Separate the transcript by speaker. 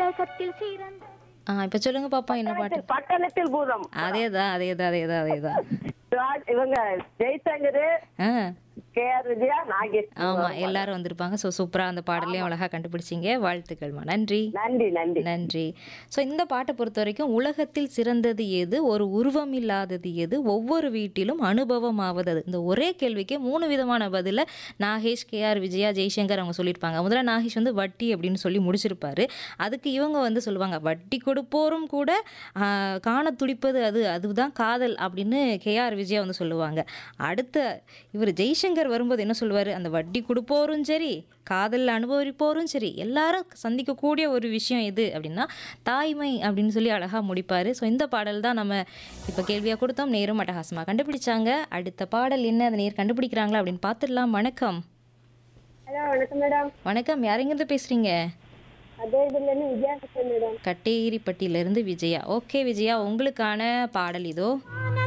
Speaker 1: உலகத்தில் சிறந்த
Speaker 2: ஆ இப்போ சொல்லுங்க பாப்பா என்ன பாட்டு
Speaker 3: பட்டணத்தில் பூதம்
Speaker 2: அதேதான் அதேதான் அதேதான் அதேதான்
Speaker 3: ராஜ்- இவங்க ஜெய்சங்கர்
Speaker 2: ஆ
Speaker 3: கே ஆர் விஜயா நாகேஷ்
Speaker 2: ஆமா எல்லாரும் வந்திருப்பாங்க ஸோ சூப்பரா அந்த பாடலையும் அழகா கண்டுபிடிச்சிங்க வாழ்த்துக்கள்மா நன்றி
Speaker 3: நன்றி நன்றி
Speaker 2: நன்றி ஸோ இந்த பாட்டை பொறுத்த வரைக்கும் உலகத்தில் சிறந்தது எது ஒரு உருவம் இல்லாதது எது ஒவ்வொரு வீட்டிலும் அனுபவமாவது அது இந்த ஒரே கேள்விக்கு மூணு விதமான பதில நாகேஷ் கேஆர் விஜயா ஜெய்சங்கர் அவங்க சொல்லியிருப்பாங்க முதல்ல நாகேஷ் வந்து வட்டி அப்படின்னு சொல்லி முடிச்சிருப்பாரு அதுக்கு இவங்க வந்து சொல்லுவாங்க வட்டி கொடுப்போரும் கூட ஆஹ், காண துடிப்பது அது அதுதான் காதல் அப்படின்னு கேஆர் விஜயா வந்து சொல்லுவாங்க அடுத்த இவர் ஜெய்சங்கர் வரும்போது என்ன சொல்லுவார் அந்த வட்டி கொடுப்போரும் சரி காதல் அனுபவிப்போரும் சரி எல்லாரும் சந்திக்கக்கூடிய ஒரு விஷயம் எது அப்படின்னா தாய்மை அப்படின்னு சொல்லி அழகாக முடிப்பார் ஸோ இந்த பாடல் தான் நம்ம இப்போ கேள்வியாக கொடுத்தோம் நேரும் அட்டகாசமாக கண்டுபிடிச்சாங்க அடுத்த பாடல் என்ன அதை நேர் கண்டுபிடிக்கிறாங்களா அப்படின்னு பார்த்துடலாம் வணக்கம்
Speaker 3: ஹலோ வணக்கம் மேடம்
Speaker 2: வணக்கம் யாரெங்கிருந்து பேசுகிறீங்க
Speaker 3: அதே இதுல இருந்து விஜயா பேசுறேன் மேடம்
Speaker 2: கட்டேரிப்பட்டியிலேருந்து விஜயா ஓகே விஜயா உங்களுக்கான பாடல் இதோ